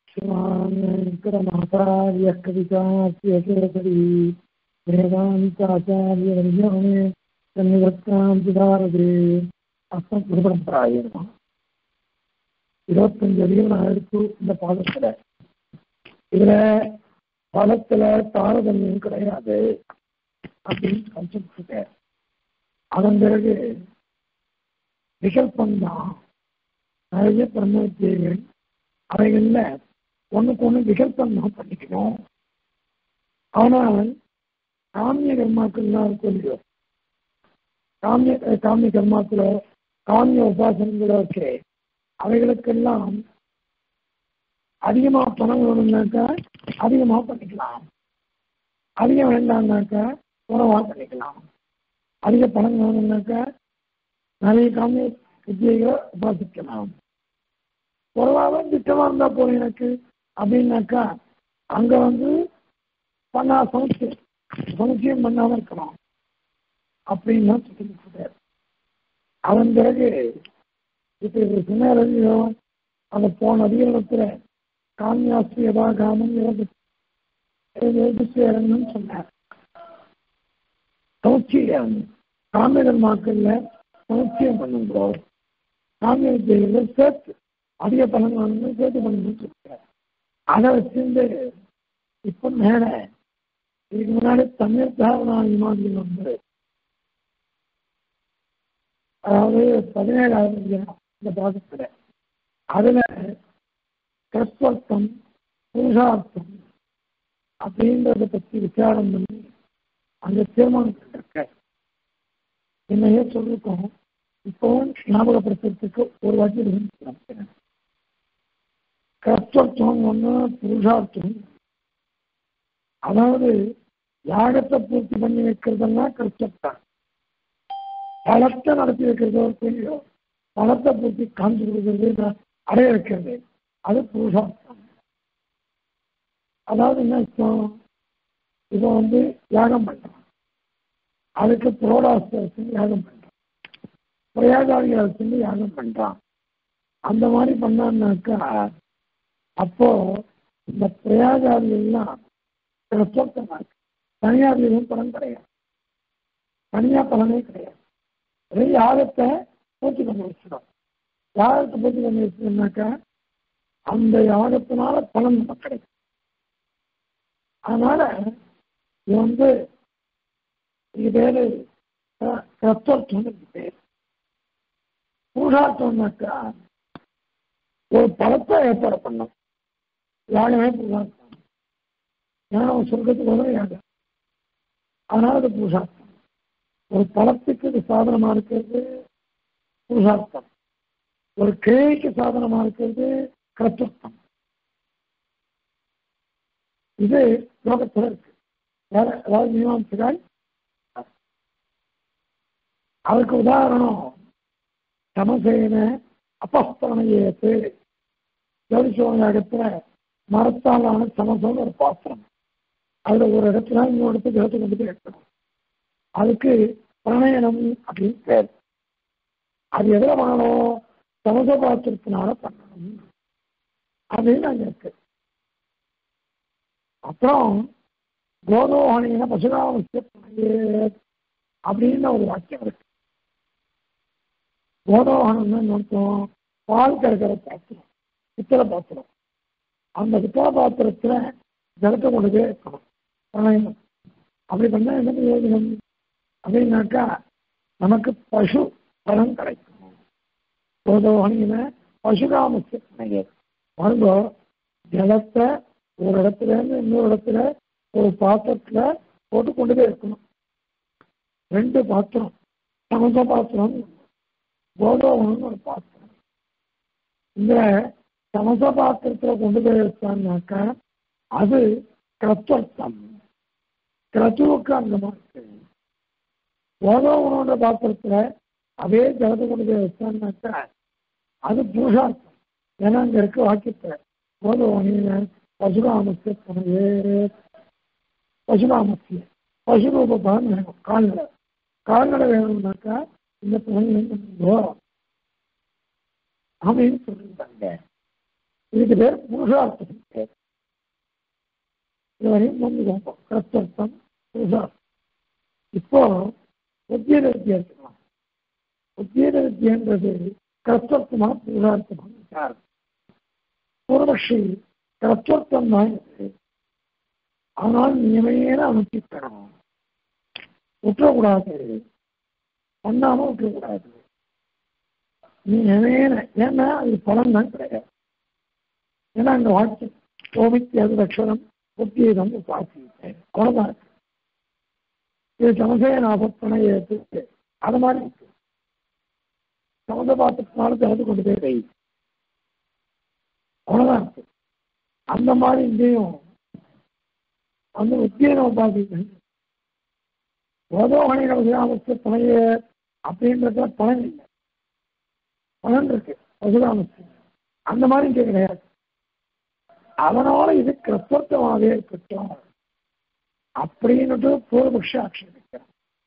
श्रीमान् वेङ्कटनाथार्य कवितास्य केसरी वेदान्ताचार्यवर्यो मे सन्निधत्तां सुधारदे அஸ்மத் குருபரம்பராய நமः இருபத்தஞ்சு அடிகள் நான் எடுத்து இந்த பாதத்துல இதுல பலத்துல தாரதமியம் கிடையாது அப்படின்னு கன்செப்ட் அதன் பிறகு விகல்பம் தான் நிறைய பிரம்ம வித்தியைகள் அவைகள்ல ஒண்ணுக்கு ஒண்ணு விகல்பம் தான் பண்ணிக்கணும் ஆனால் காமிய கர்மாக்கள்லாம் இருக்கும் இல்லையோ காமிய காமிய கர்மாக்களோ காமிய உபாசனங்களோ இருக்கு அவைகளுக்கெல்லாம் அதிகமா பணம் வேணும்னாக்கா அதிகமா பண்ணிக்கலாம் அதிகம் வேண்டாம்னாக்கா குறவா பண்ணிக்கலாம் அதிக பணம் வேணும்னாக்கா நிறைய காமிய வித்தியைகளை உபாசிக்கலாம் குறவாக திட்டமா இருந்தா போதும் எனக்கு அப்படின்னாக்கா அங்க வந்து பண்ணா சமுச்சியம் சமுச்சியம் பண்ணாம இருக்கலாம் அப்படின்னு தான் சொல்லிட்டு அதன் பிறகு இப்ப இது சொன்னார் அந்த போன அதிகாரத்துல காமியாஸ்தி எதா காமம் சேரணும்னு சொன்னார் சௌச்சியம் காமியர்கள் மாக்கள்ல சௌச்சியம் பண்ணுங்கோ காமிய வித்தியில சேர்த்து அதிக பலன் வாங்கணும் சேர்த்து பண்ணணும்னு சொல்றார் அதை வச்சிருந்து இப்ப மேல இதுக்கு முன்னாடி தமிழ் தாரணா மாதிரி வந்து அதாவது பதினேழாவது இந்த பாகத்துல அதுல கஸ்வர்த்தம் புருஷார்த்தம் அப்படின்றத பத்தி விசாரம் பண்ணி அந்த தீர்மானம் இருக்க என்னையே சொல்லிருக்கோம் இப்பவும் ஞாபகப்படுத்துறதுக்கு ஒரு வாட்டி நினைக்கிறேன் கஸ்வர்த்தம் ஒண்ணு புருஷார்த்தம் அதாவது யாகத்தை பூர்த்தி பண்ணி வைக்கிறதெல்லாம் கஷ்டத்தான் பலத்தை நடத்தி வைக்கிறதோ இல்லையோ பலத்தை பூர்த்தி காமிச்சு கொடுக்கறது அடைய வைக்கிறது அது புருஷார்த்தம் அதாவது என்ன அர்த்தம் இப்போ வந்து யாகம் பண்றான் அதுக்கு புரோடாஸ்தரசு யாகம் பண்றான் பிரயாகாரியாசு யாகம் பண்றான் அந்த மாதிரி பண்ணான்னாக்கா அப்போ இந்த பிரயாகாரியெல்லாம் சொத்தமா இருக்கு தனியார் பலன் கிடையாது தனியா பலனே கிடையாது அதே யாகத்தை பூர்த்தி பண்ணி வச்சிடும் யாகத்தை பூர்த்தி பண்ணி வச்சதுனாக்கா அந்த யாகத்தினால பலன் நமக்கு கிடைக்கும் அதனால இது வந்து இது பேரு கத்தோர்த்தம் பேர் பூஷார்த்தம்னாக்கா ஒரு பலத்தை ஏற்பாடு பண்ணும் யாகமே பூஷார்த்தம் ஏன்னா சொர்க்கத்துக்கு வரும் யாகம் அதனால அது பூஷார்த்தம் ஒரு பழத்துக்கு இது சாதனமா இருக்கிறது புருஷார்த்தம் ஒரு கிளைக்கு சாதனமா இருக்கிறது கருத்தர்த்தம் இது லோகத்தில் இருக்கு வேற அதாவது மீமாம்சகால் அதுக்கு உதாரணம் சமசேன அப்பஸ்தவனையேத்து ஜோதிசோகத்துல மரத்தாலான சமசோன்னு ஒரு பாத்திரம் அதுல ஒரு இடத்துல இன்னொரு இடத்துக்கு எடுத்து கொண்டு போய் எடுக்கணும் அதுக்கு பிரணயனம் அப்படின்னு பேர் அது எதுல பண்ணணும் சமூக பாத்திரத்தினால பண்ணணும் அப்படின்னு அங்க இருக்கு அப்புறம் கோதோகணின பசுராமஸ்ய அப்படின்னு ஒரு வாக்கியம் இருக்கு கோதோகணம்னு அர்த்தம் பால் கறக்கிற பாத்திரம் பித்தளை பாத்திரம் அந்த பித்தளை பாத்திரத்துல ஜலத்தை கொண்டு போய் இருக்கணும் பிரணயனம் அப்படி பண்ணா என்ன பிரயோஜனம் அப்படின்னாக்கா நமக்கு பசு பலன் கிடைக்கும் போதோகணின பசுராமசிய பாருங்க ஜலத்தை ஒரு இடத்துல இருந்து இன்னொரு இடத்துல ஒரு பாத்திரத்துல போட்டு கொண்டு போய் இருக்கணும் ரெண்டு பாத்திரம் சமச பாத்திரம் கோதோகணம்னு ஒரு பாத்திரம் இந்த சமச பாத்திரத்துல கொண்டு போய் வச்சாங்கனாக்கா அது கிரத்வர்த்தம் கிரத்துவுக்கு அங்கமா இருக்கு கோதோகனோட பாத்திரத்துல அதே ஜலத்தை கொண்டு போய் வச்சான்னாக்கா அது புருஷார்த்தம் ஏன்னா அங்க இருக்க வாக்கியத்துல கோதோகனியில பசுராமத்திய புனையே பசுராமத்திய பசுரூப பலன் வேணும் கால்நடை கால்நடை வேணும்னாக்கா இந்த பலன் அப்படின்னு சொல்லியிருந்தாங்க இதுக்கு பேர் புருஷார்த்தம் இதுவரையும் வந்து பார்ப்போம் கிரஸ்தர்த்தம் புருஷா இப்போ உத்தியோக வித்தியா இருக்கலாம் உத்தியோக வித்தியன்றது கிரஸ்தர்த்தமா புருஷார்த்தமா யார் பூர்வபக்ஷி கிரஸ்தர்த்தம் தான் இது ஆனால் நியமையேன அனுப்பிக்கணும் விட்டுறக்கூடாது பண்ணாம விட்டுறக்கூடாது நீ நியமேன ஏன்னா அது பலன் தான் கிடையாது ஏன்னா அந்த வாக்கியம் சோமித்தியது லட்சணம் உத்தியதம் உபாசித்தேன் அவ்வளோதான் இருக்கு இது சமசே நாபத்தனை ஏற்று அது மாதிரி இருக்கு சமத பாத்திரத்தினால திறந்து கொண்டு போய் வை அவ்வளோதான் இருக்கு அந்த மாதிரி இங்கேயும் அந்த உத்தியன உபாசித்தேன் ஓதோகணி நமக்கு துணைய அப்படின்றதுல பலன் இல்லை பலன் இருக்கு பசுராமத்து அந்த மாதிரி இங்கே கிடையாது அதனால இது கிறிஸ்தவமாகவே இருக்கட்டும் அப்படின்னுட்டு பூர்வபக்ஷ ஆட்சேபிக்கிறான்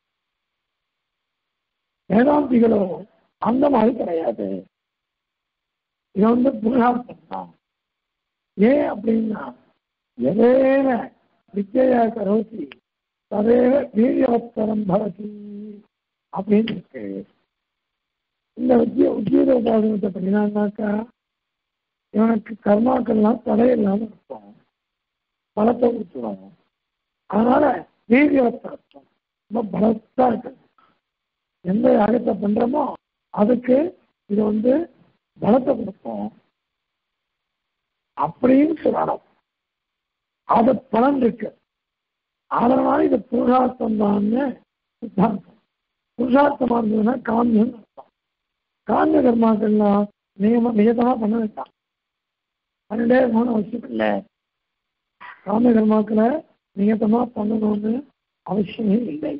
வேதாந்திகளோ அந்த மாதிரி கிடையாது இது வந்து புருஷார்த்தம் தான் ஏன் அப்படின்னா எதேன வித்யா கரோதி ததேவ வீரியவத்தரம் பவதி அப்படின்னு இருக்கு இந்த உத்திய உத்தியோக உபாசனத்தை பண்ணினாக்கா இவனுக்கு கர்மாக்கள்லாம் தடையில்லாம இருக்கும் பலத்தை கொடுத்துடும் அதனால வீரியவத்தம் ரொம்ப பலத்தா இருக்கு எந்த யாகத்தை பண்றோமோ அதுக்கு இது வந்து பலத்தை கொடுக்கும் அப்படின்னு சொல்லணும் அது பலன் இருக்கு அதனால இது புருஷார்த்தம் தான் சித்தாந்தம் புருஷார்த்தமா இருந்ததுன்னா காமியம் அர்த்தம் காமிய கர்மாக்கள்லாம் நியம நியதமா பண்ண வேண்டாம் பன்னெண்டே மூணு அவசியம் இல்லை காமிய கர்மாக்களை நியதமா பண்ணணும்னு அவசியமே இல்லை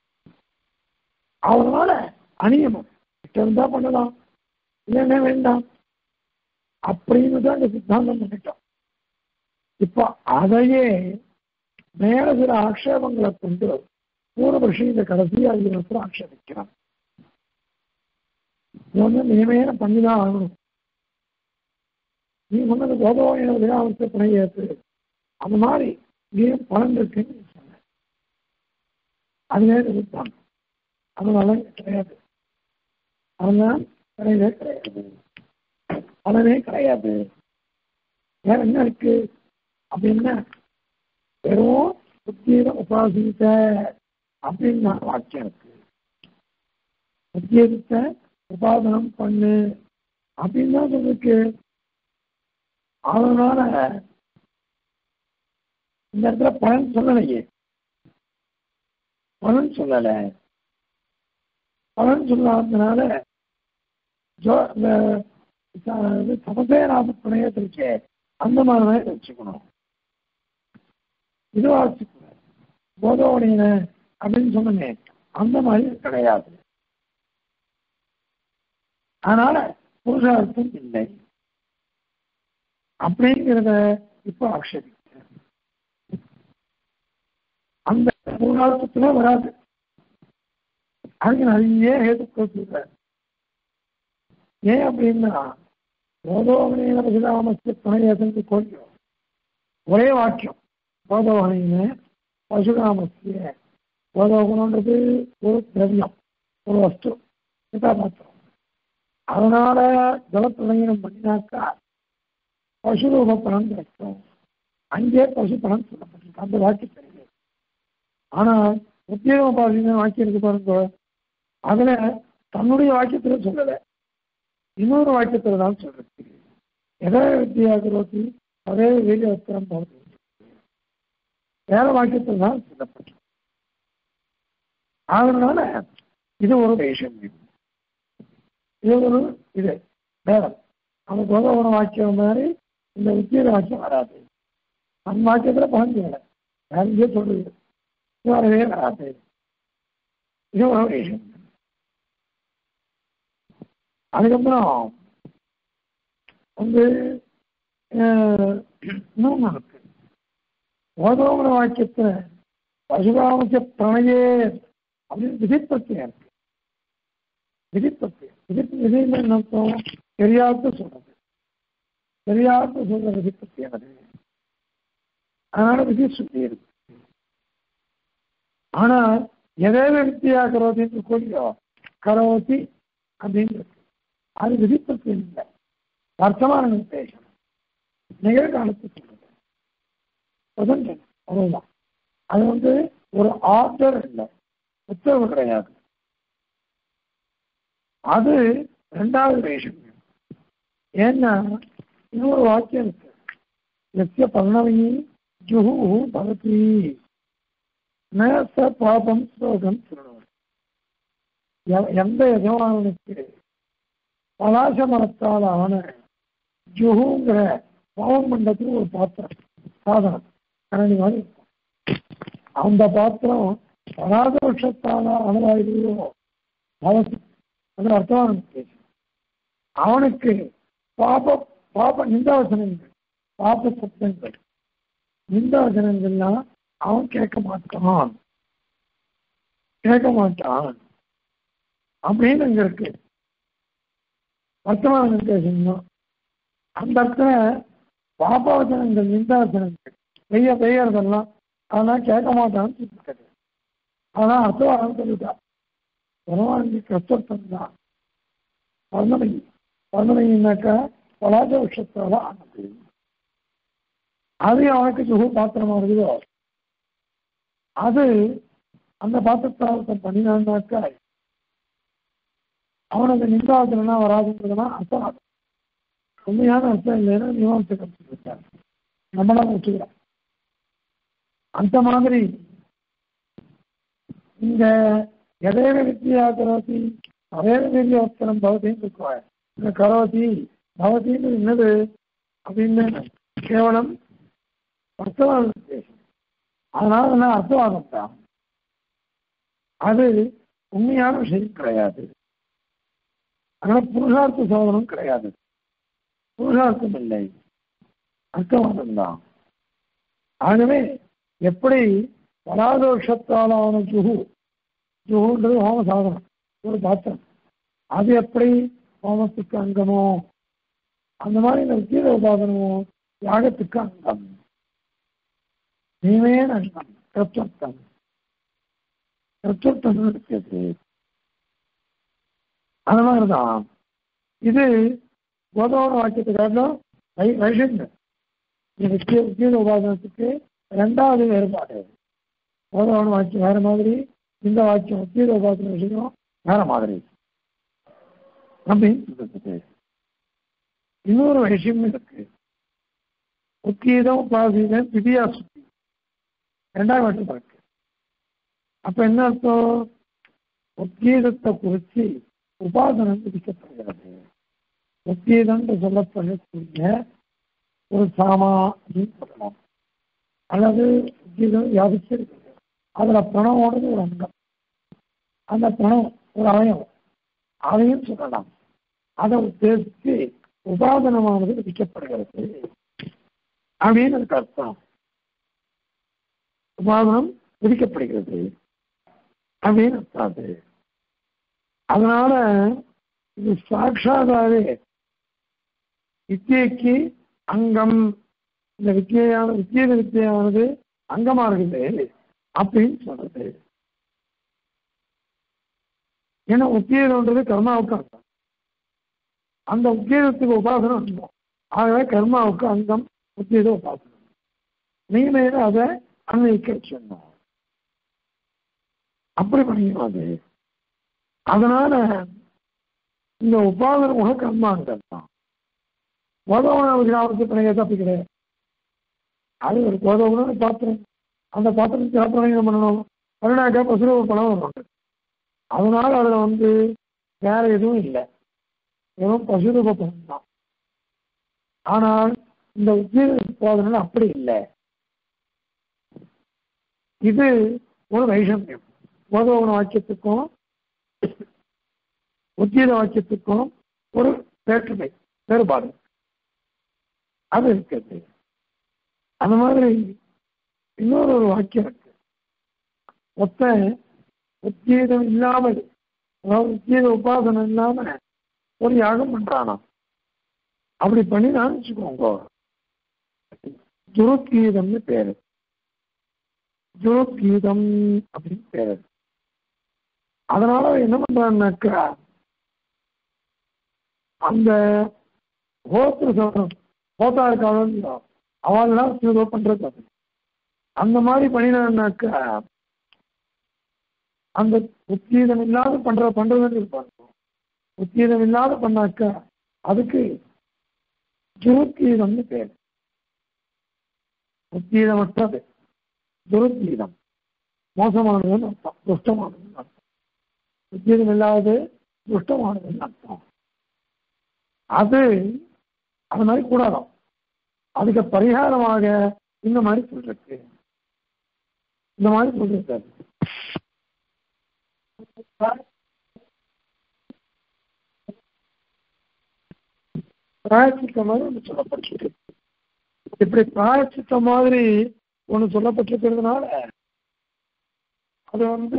அதனால அநியமம் இருந்தா பண்ணலாம் இல்லைன்னா வேண்டாம் அப்படின்னு தான் இந்த சித்தாந்தம் பண்ணிட்டோம் இப்போ அதையே மேல சில ஆக்ஷேபங்களை கொண்டு பூர்வபக்ஷி இந்த கடைசி அதிகாரத்தில் ஆக்ஷேபிக்கிறான் இது வந்து நியமேன பண்ணிதான் ஆகணும் நீ சொன்னது கோதவான விழாவத்தை துணை ஏற்று அந்த மாதிரி இங்கேயும் பலன் இருக்குன்னு நீ சொன்ன அதுவே நிறுத்தான் அதனால கிடையாது அதெல்லாம் கிடையவே கிடையாது பலனே கிடையாது வேற என்ன இருக்கு அப்படின்னா வெறும் புத்தியில உபாசித்த அப்படின்னு வாக்கியம் இருக்கு புத்தியத்தை உபாதனம் பண்ணு அப்படின்னு தான் சொல்லிருக்கு அதனால இந்த இடத்துல பலன் சொல்லலையே பலன் சொல்லல பலன் சொல்லாததுனால சமசே நாம புனையத்திற்கே அந்த மாதிரி வச்சுக்கணும் இது வாசிக்கூடாது போதோடையின அப்படின்னு சொன்னேன் அந்த மாதிரி கிடையாது அதனால புருஷார்த்தம் இல்லை அப்படிங்கிறத இப்ப ஆட்சேபிக்க அந்த புருஷார்த்தத்துல வராது அதுக்கு நிறைய ஹேதுக்கள் சொல்ற ஏன் அப்படின்னா போதோகனையின பசுராமஸ்து துணையசனுக்கு கோரியும் ஒரே வாக்கியம் போதோகனையின பசுராமஸ்திய போதோகணன்றது ஒரு திரவியம் ஒரு வஸ்து கதாபாத்திரம் அதனால ஜலப்பிரதயனம் பண்ணினாக்கா பசுரூப பலன் கிடைக்கும் அங்கே பசு பலன் சொல்லப்பட்டிருக்கு அந்த வாக்கியத்தில் ஆனால் உத்தியோக பாசின வாக்கியம் இருக்கு பாருங்க அதுல தன்னுடைய வாக்கியத்துல சொல்லலை இன்னொரு வாக்கியத்துல தான் சொல்றது எதை வித்தியா கரோதி அதே வெளி வஸ்திரம் போகுது வேற வாக்கியத்தில் தான் சொல்லப்பட்டது அதனால இது ஒரு விஷயம் இது ஒரு இது வேதம் அந்த கோதவன வாக்கியம் மாதிரி இந்த உத்தியோக வாக்கியம் வராது அந்த வாக்கியத்துல பலன் வேற வேற சொல்றது வரவே வராது இது ஒரு விஷயம் அதுக்கப்புறம் வந்து இன்னொன்று இருக்கு ஓதோமன வாக்கியத்துல பசுராமச பிரணயே அப்படின்னு விதிப்பத்தியம் இருக்கு விதிப்பத்தியம் விதிப்பு விதின்னு என்ன அர்த்தம் தெரியாத சொல்றது தெரியாத சொல்ற விதிப்பத்தியம் அது அதனால விதி சுத்தி இருக்கு ஆனா எதேத வித்தியா கரோதின்னு சொல்லியோ கரோதி அப்படின்னு இருக்கு அது விதிப்பத்து இல்லை வர்த்தமான நிர்தேசம் நிகழ்காலத்து சொல்றது பிரசன்ட் அவ்வளவுதான் அது வந்து ஒரு ஆர்டர் இல்லை உத்தரவு கிடையாது அது ரெண்டாவது வேஷம் ஏன்னா இன்னொரு வாக்கியம் இருக்கு எஸ்ய பர்ணவி ஜுஹு பவதி ந ச பாபம் ஸ்லோகம் சொல்லணும் எந்த எஜமானனுக்கு பலாச மரத்தால் ஆன ஜுஹுங்கிற பவன் மண்டத்துக்கு ஒரு பாத்திரம் சாதனம் கரணி மாதிரி இருக்கும் அந்த பாத்திரம் பலாச வருஷத்தால் ஆனதாயிருந்தோ பவதி அது அர்த்தமான பேசும் அவனுக்கு பாப பாப நிந்தாவசனங்கள் பாப சப்தங்கள் நிந்தாவசனங்கள்லாம் அவன் கேட்க மாட்டான் கேட்க மாட்டான் அப்படின்னு அங்க இருக்கு வர்த்தமான நிர்தேசம் தான் அந்த இடத்துல பாபாவசனங்கள் நிந்தாவசனங்கள் பெய்ய பெய்யறதெல்லாம் அதெல்லாம் கேட்க மாட்டான்னு சொல்லிட்டாரு அதெல்லாம் அர்த்தவாதம் சொல்லிட்டா பகவானுக்கு கஷ்டத்தம் தான் பர்ணமை பர்ணமைனாக்கா பலாஜ விஷத்தால ஆனது அது அவனுக்கு சுகு பாத்திரமா இருக்குதோ அது அந்த பாத்திரத்தால் பண்ணினான்னாக்கா அவனுக்கு நிந்தாவத்தினா வராதுன்றதுனா அர்த்தம் உண்மையான அர்த்தம் இல்லைன்னா மீமாசை கற்றுக்கிட்டார் நம்மளாம் வச்சுக்கிறோம் அந்த மாதிரி இந்த எதேவ வித்தியா கரோதி அதேவ வீரியோத்தரம் பவதின்னு இருக்குவாங்க இந்த கரோதி பவதின்னு என்னது அப்படின்னு கேவலம் அர்த்தவாதம் உத்தேசம் அதனால நான் அர்த்தவாதம் தான் அது உண்மையான விஷயம் கிடையாது அதனால புருஷார்த்த சோதனம் கிடையாது புருஷார்த்தம் இல்லை அர்த்தவாதம் தான் ஆகவே எப்படி பராதோஷத்தாலான ஜுகு ஜுகுன்றது ஹோம சாதனம் ஒரு பாத்திரம் அது எப்படி ஹோமத்துக்கு அங்கமோ அந்த மாதிரி இந்த கீத உபாதனமோ யாகத்துக்கு அங்கம் நீமே அங்கம் கிருத்தம் கிருத்தம் இருக்கிறது அந்த மாதிரிதான் இது கோதோட வாக்கியத்துக்காக வை வைஷங்க இது கீத உபாதனத்துக்கு ரெண்டாவது வேறுபாடு கோதோட வாக்கியம் வேற மாதிரி இந்த வாக்கியம் கீத உபாதன விஷயம் வேற மாதிரி அப்படின்னு இன்னொரு விஷயம் இருக்கு உத்கீதம் உபாசீதம் திதியா சுத்தி ரெண்டாவது வாட்டி இருக்கு அப்ப என்ன அர்த்தம் உத்கீதத்தை குறித்து உபாசனம் விதிக்கப்படுகிறது உத்கீதம் சொல்லப்படக்கூடிய ஒரு சாமா அப்படின்னு சொல்லலாம் அல்லது உத்கீதம் வியாபிச்சிருக்கு அதுல பணமோடது ஒரு அங்கம் அந்த பணம் ஒரு அவயம் அதையும் சொல்லலாம் அதை உத்தேசித்து உபாதனமானது விதிக்கப்படுகிறது அப்படின்னு அதுக்கு அர்த்தம் உபாதனம் விதிக்கப்படுகிறது அப்படின்னு அர்த்தம் அது அதனால இது சாட்சாதாவே வித்தியைக்கு அங்கம் இந்த வித்தியான வித்தியத வித்தியானது அங்கமா இருக்குது அப்படின்னு சொல்றது ஏன்னா உத்தியோகம்ன்றது கர்மாவுக்கு அங்கம் அந்த உத்தியோகத்துக்கு உபாசனம் அங்கம் ஆகவே கர்மாவுக்கு அங்கம் உத்தியோக உபாசனம் நீமே அதை அன்வைக்க சொன்னோம் அப்படி பண்ணிக்கணும் அது அதனால இந்த உபாதன முக கர்மாங்கிறது தான் கோதவனாவது பிணைய தப்பி கிடையாது அது ஒரு கோதவன பாத்திரம் அந்த பாத்திரத்தை பிரணயம் பண்ணணும் பண்ணினாக்கா பசுர ஒரு பணம் வரும் அதனால அதுல வந்து வேற எதுவும் இல்லை வெறும் பசுரூப பணம் தான் ஆனால் இந்த உத்தியோக போதனை அப்படி இல்லை இது ஒரு வைஷமியம் கோதவன வாக்கியத்துக்கும் உத்தியோக வாக்கியத்துக்கும் ஒரு வேற்றுமை வேறுபாடு அது இருக்கிறது அந்த மாதிரி இன்னொரு ஒரு வாக்கியம் இருக்கு மொத்த உத்கீதம் இல்லாமல் அதாவது உத்கீத உபாசனம் இல்லாம ஒரு யாகம் பண்றானா அப்படி பண்ணினான்னு வச்சுக்கோங்க துருத்கீதம்னு பேரு ஜோத்கீதம் அப்படின்னு பேரு அதனால என்ன பண்றான்னாக்கா அந்த ஹோத்திர சவரம் ஹோத்தா இருக்காங்க அவள்லாம் சிவதோ பண்றது அது அந்த மாதிரி பண்ணினான்னாக்கா அந்த உத்தீதம் இல்லாத பண்ற பண்றதுன்னு இருப்பாங்க உத்தீதம் இல்லாத பண்ணாக்கா அதுக்கு துருத்தீதம்னு பேர் உத்தீதமற்றது துருத்தீதம் மோசமானதுன்னு அர்த்தம் துஷ்டமானதுன்னு அர்த்தம் உத்தீதம் இல்லாதது துஷ்டமானதுன்னு அர்த்தம் அது அது மாதிரி கூடாதான் அதுக்கு பரிகாரமாக இந்த மாதிரி சொல்றது இந்த மாதிரி சொல்றது பிராயச்சித்த மாதிரி ஒன்று சொல்லப்பட்டிருக்கு இப்படி பிராயச்சித்த மாதிரி ஒன்று சொல்லப்பட்டிருக்கிறதுனால அது வந்து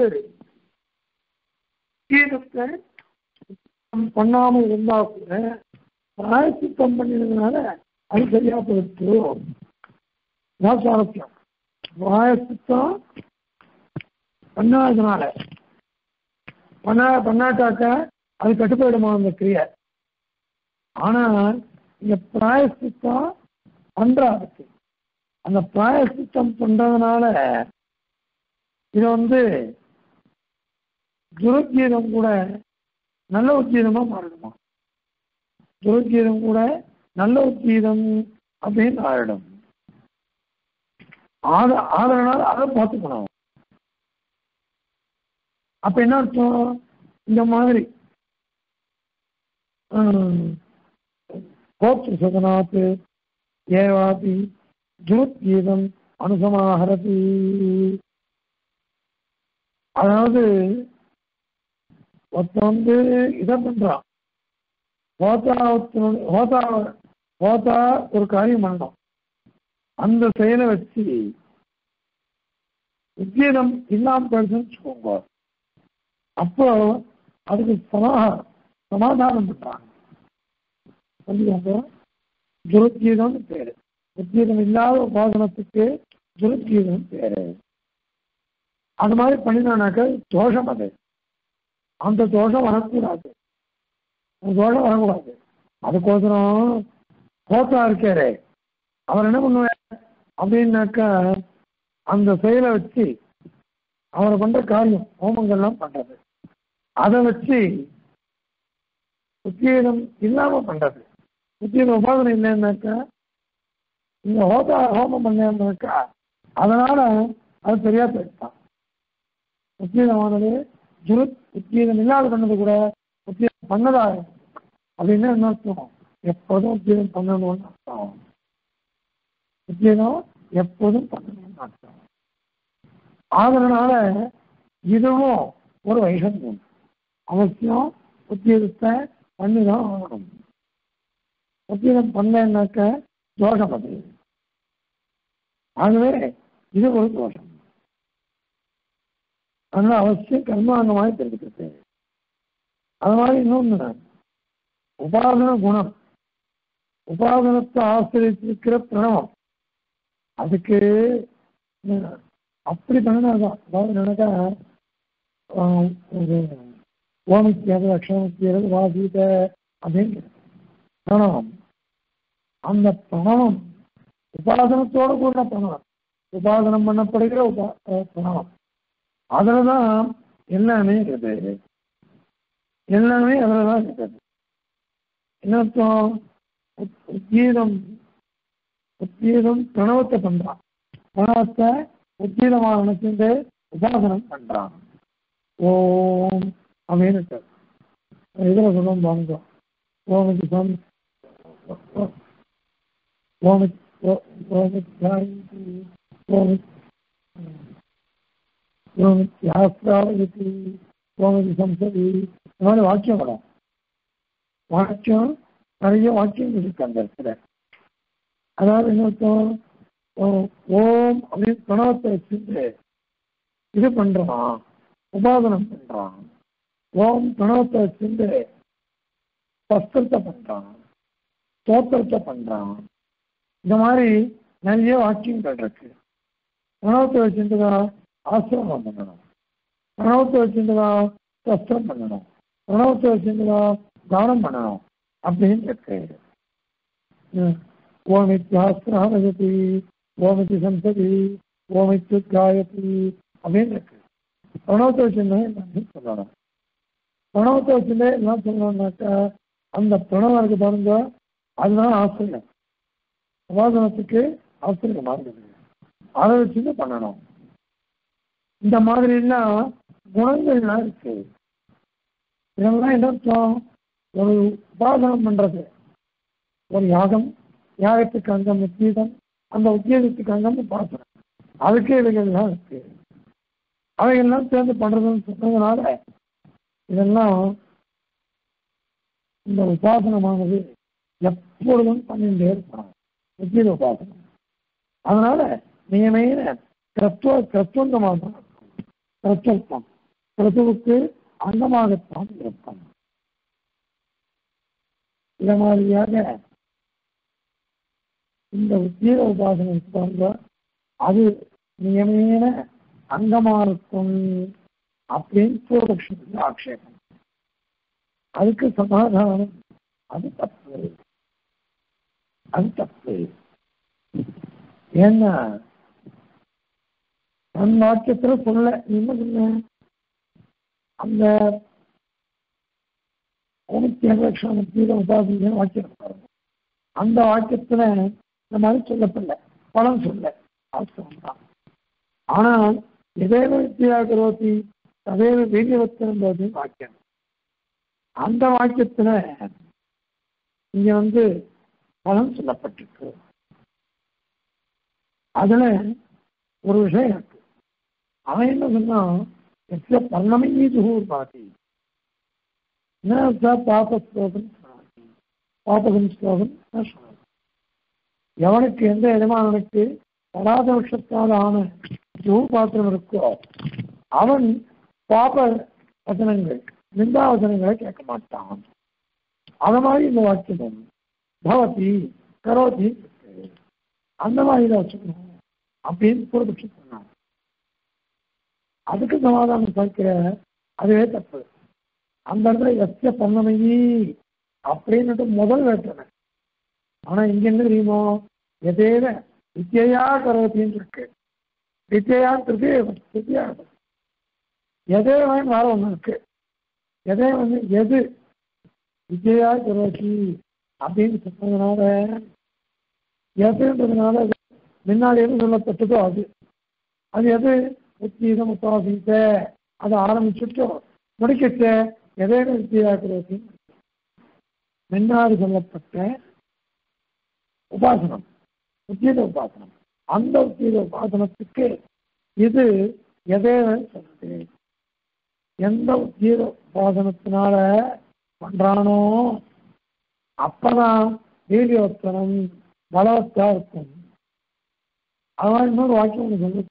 கீதத்தை பண்ணாம இருந்தா கூட பிராயச்சித்தம் பண்ணினதுனால அது சரியா போயிடுச்சு நான் சுவாரஸ்யம் பிராயச்சித்தம் பண்ணாததுனால பண்ணா பண்ணாட்டாக்க அது கட்டுப்போயிடுமா அந்த கிரியை ஆனா இந்த பிராயசித்தம் பண்றாருக்கு அந்த பிராயசித்தம் பண்றதுனால இது வந்து துருக்கீதம் கூட நல்ல உத்தீதமா மாறிடுமா துருக்கீதம் கூட நல்ல உத்தீதம் அப்படின்னு ஆயிடும் ஆத ஆதரனால அதை பார்த்துக்கணும் அப்ப என்ன அர்த்தம் இந்த மாதிரி கோப்திர சதனாத் ஏவாபி ஜுருத்கீதம் அனுசமாகரதி அதாவது ஒருத்தன் வந்து இதை பண்றான் ஹோதா ஹோதா ஹோதா ஒரு காரியம் பண்ணணும் அந்த செயலை வச்சு உத்கீதம் இல்லாம போயிடுச்சுன்னு வச்சுக்கோங்க அப்போ அதுக்கு சமாதானம் சமாதானம் பண்றாங்க புரிஞ்சுக்கோங்க ஜுருத்கீதம்னு பேரு உத்கீதம் இல்லாத உபாசனத்துக்கு ஜுருத்கீதம் பேரு அது மாதிரி பண்ணினானாக்க தோஷம் அது அந்த தோஷம் வரக்கூடாது அந்த தோஷம் வரக்கூடாது அதுக்கோசரம் கோத்தா இருக்காரு அவர் என்ன பண்ணுவார் அப்படின்னாக்கா அந்த செயலை வச்சு அவர் பண்ற காரியம் ஹோமங்கள்லாம் பண்றது அதை வச்சு உத்தியோகம் இல்லாம பண்றது உத்தியோக உபாதனை இல்லைன்னாக்கா இந்த ஹோதா ஹோமம் பண்ணாக்கா அதனால அது சரியா போயிட்டான் உத்தியோகமானது ஜுரு உத்தியோகம் இல்லாத பண்ணது கூட உத்தியோகம் பண்ணதா அப்படின்னா என்ன அர்த்தம் எப்போதும் உத்தியோகம் பண்ணணும்னு அர்த்தம் உத்தியோகம் எப்போதும் பண்ணணும்னு அர்த்தம் அதனால இதுவும் ஒரு வைஷமியம் அவசியம் உத்தியோகத்தை பண்ணிதான் ஆகணும் உத்தியோகம் பண்ணேன்னாக்க தோஷம் அது ஆகவே இது ஒரு தோஷம் அதனால அவசியம் கர்மாங்கமாக தெரிவிக்கிறது அது மாதிரி இன்னொன்று உபாதன குணம் உபாதனத்தை ஆசிரியத்திருக்கிற பிரணவம் அதுக்கு அப்படி பண்ணினாதான் அதாவது என்னக்கா ஒரு ஓமித்தியது அக்ஷரத்தியது வாசீத அப்படின்னு பிரணவம் அந்த பிரணவம் உபாசனத்தோடு கூட பிரணவம் உபாசனம் பண்ணப்படுகிற உபா பிரணவம் அதில் தான் எல்லாமே இருக்குது எல்லாமே அதில் தான் இருக்குது என்ன அர்த்தம் உத்கீதம் உத்கீதம் பிரணவத்தை பண்றான் பிரணவத்தை உத்கீதமாக நினைச்சுட்டு உபாசனம் பண்றான் ஓம் அப்படின்னு இதில் சொல்லுவோம் வாங்க ஓமிக்கு சம் ஓமிக் ஓமிக் ஓமிக் ஓமிக் யாஸ்திராவதி ஓமிக்கு சம்சதி இந்த மாதிரி வாக்கியம் வரும் வாக்கியம் நிறைய வாக்கியம் இருக்கு அந்த இடத்துல அதாவது என்ன அர்த்தம் ஓம் அப்படின்னு பிரணவத்தை வச்சுட்டு இது பண்றான் உபாதனம் பண்றான் ஓம் பிரணவத்தை வச்சுட்டு பஸ்திரத்தை பண்றான் தோத்திரத்தை பண்றான் இந்த மாதிரி நிறைய வாக்கியங்கள் இருக்கு பிரணவத்தை வச்சுட்டுதான் ஆசிரமம் பண்ணணும் பிரணவத்தை வச்சுட்டுதான் கஷ்டம் பண்ணணும் பிரணவத்தை வச்சுட்டுதான் தானம் பண்ணணும் அப்படின்னு இருக்கு ஓமித்யாஸ்திராமயதி ஓமித்து சந்ததி ஓமித்து காயத்தி அப்படின்னு இருக்கு பிரணவத்தை வச்சுருந்தா எல்லாமே சொல்லணும் பிரணவத்தை வச்சுருந்தே என்ன சொல்லணும்னாக்கா அந்த பிரணவம் இருக்கு பாருங்க அதுதான் ஆசிரியம் உபாசனத்துக்கு ஆசிரியமா இருக்குது அதை வச்சுட்டு பண்ணணும் இந்த மாதிரிலாம் குணங்கள்லாம் இருக்கு இதெல்லாம் என்ன அர்த்தம் ஒரு உபாசனம் பண்றது ஒரு யாகம் யாகத்துக்கு அங்கம் உத்கீதம் அந்த உத்கீதத்துக்கு அங்கம் உபாசனம் அதுக்கு இவைகள்லாம் இருக்கு அவைகள்லாம் சேர்ந்து பண்றதுன்னு சொன்னதுனால இதெல்லாம் இந்த உபாசனமானது எப்பொழுதும் பண்ணிட்டே இருப்பாங்க உத்கீத உபாசனம் அதனால நியமையின கிரத்துவ கிரத்துவங்கமாக தான் கிரத்துவம் கிரத்துவுக்கு அங்கமாகத்தான் இருக்கும் இந்த மாதிரியாக இந்த உத்கீத உபாசனை பாருங்க அது நியமேன அங்கமா இருக்கும் அப்படின்னு பூர்வபக்ஷத்துக்கு ஆக்ஷேபம் அதுக்கு சமாதானம் அது தப்பு அது தப்பு ஏன்னா தன் வாக்கியத்துல சொல்ல நீ என்ன சொன்ன அந்த லட்சம் கீத உபாசனை வாக்கியம் பாருங்க அந்த வாக்கியத்துல இந்த மாதிரி சொல்லப்படல பலன் சொல்ல வாஸ்தவம் தான் ஆனால் எதேவ வித்தியா கரோதி ததேவ வீரியவத்தினம் போது வாக்கியம் அந்த வாக்கியத்துல இங்க வந்து பலன் சொல்லப்பட்டிருக்கு அதுல ஒரு விஷயம் இருக்கு அவன் என்ன சொன்னா எஸ்ய பர்ணமே ஜுகூர் பாதி பாப ஸ்லோகம் பாபகம் ஸ்லோகம் எவனுக்கு எந்த எஜமானனுக்கு படாத வருஷத்தால் ஆன ஜூ பாத்திரம் இருக்கோ அவன் பாப வசனங்கள் நிந்தா வசனங்களை கேட்க மாட்டான் அது மாதிரி இந்த வாக்கியம் பவதி கரோதி அந்த மாதிரி தான் வச்சுக்கணும் அப்படின்னு பூர்வபட்சம் சொன்னான் அதுக்கு சமாதானம் பார்க்கிற அதுவே தப்பு அந்த இடத்துல எஸ்ய பண்ணமையி அப்படின்னுட்டு முதல் வேற்றுமை ஆனா இங்க என்ன தெரியுமோ எதேவ வித்யா கரோத்தின்னு இருக்கு வித்யா திருத்திய வித்யா எதேவன் வேற ஒண்ணு இருக்கு எதே வந்து எது வித்யா கரோதி அப்படின்னு சொன்னதுனால எதுன்றதுனால முன்னாடி எது சொல்லப்பட்டதோ அது அது எது உத்தீதம் உபாசித்த அதை ஆரம்பிச்சுட்டு முடிக்கச்ச எதே வித்தியா கரோதி முன்னாடி சொல்லப்பட்ட உபாசனம் உத்தீத உபாசனம் அந்த உத்தீத உபாசனத்துக்கு இது எதே சொல்றது எந்த உத்தீத உபாசனத்தினால பண்றானோ அப்பதான் வீடியோத்தனம் பலவத்தா இருக்கும் அதான் இன்னொரு வாக்கியம் ஒன்று சொல்லு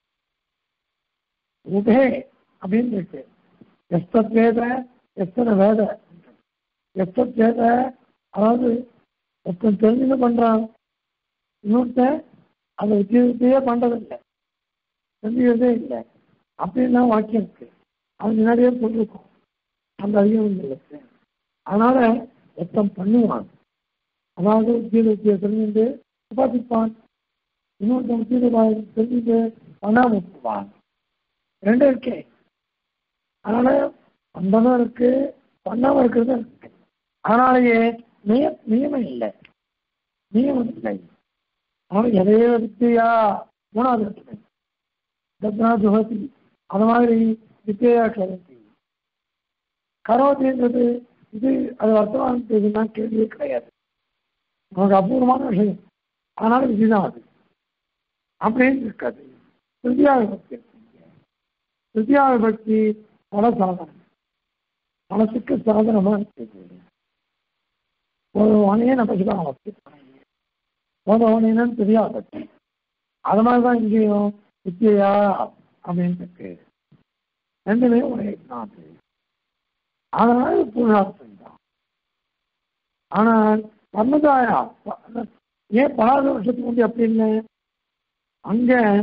உபே அப்படின்னு இருக்கு எஸ்தத் வேத எத்தனை வேத எஸ்தத் வேத அதாவது ஒருத்தன் தெரிஞ்சுன்னு பண்றான் இன்னொருத்தன் அந்த உத்தியோகத்தையே பண்றதில்லை தெரிஞ்சுக்கிறதே இல்லை அப்படின்னா வாக்கியம் இருக்கு அது முன்னாடியே சொல்லிருக்கோம் அந்த அதிகம் இருக்கு அதனால ஒருத்தன் பண்ணுவான் அதாவது உத்தியோக உத்தியோக தெரிஞ்சுட்டு உபாசிப்பான் இன்னொருத்தன் உத்தியோக தெரிஞ்சுட்டு பண்ணாம இருப்பான் ரெண்டும் இருக்கே அதனால பண்றதும் இருக்கு பண்ணாம இருக்கிறதும் இருக்கு அதனாலேயே நிய நியமம் இல்லை நியமம் இல்லை அவன் எதையோ வித்தியா மூணாவது இடத்துல தத்னா ஜுகதி அது மாதிரி வித்தியா கரோதி கரோதின்றது இது அது வர்த்தமானதுன்னா கேள்வியே கிடையாது நமக்கு அபூர்வமான விஷயம் அதனால விதிதான் அது அப்படின்னு இருக்காது திருத்தியா விபக்தி இருக்குங்க திருத்தியா விபக்தி பல சாதனம் மனசுக்கு சாதனமா இருக்குது ஒருவனையே நம்ம சிவாமத்தி ஒருவனேன்னு தெரியாது அது மாதிரி தான் இங்கேயும் வித்தியா அப்படின்னு இருக்கு ரெண்டுமே ஒரே தான் அதனால பூர்ணார்த்தம் தான் ஆனால் பர்மதாயா ஏன் பலாத வருஷத்துக்கு முந்தைய அப்படி இல்லை அங்க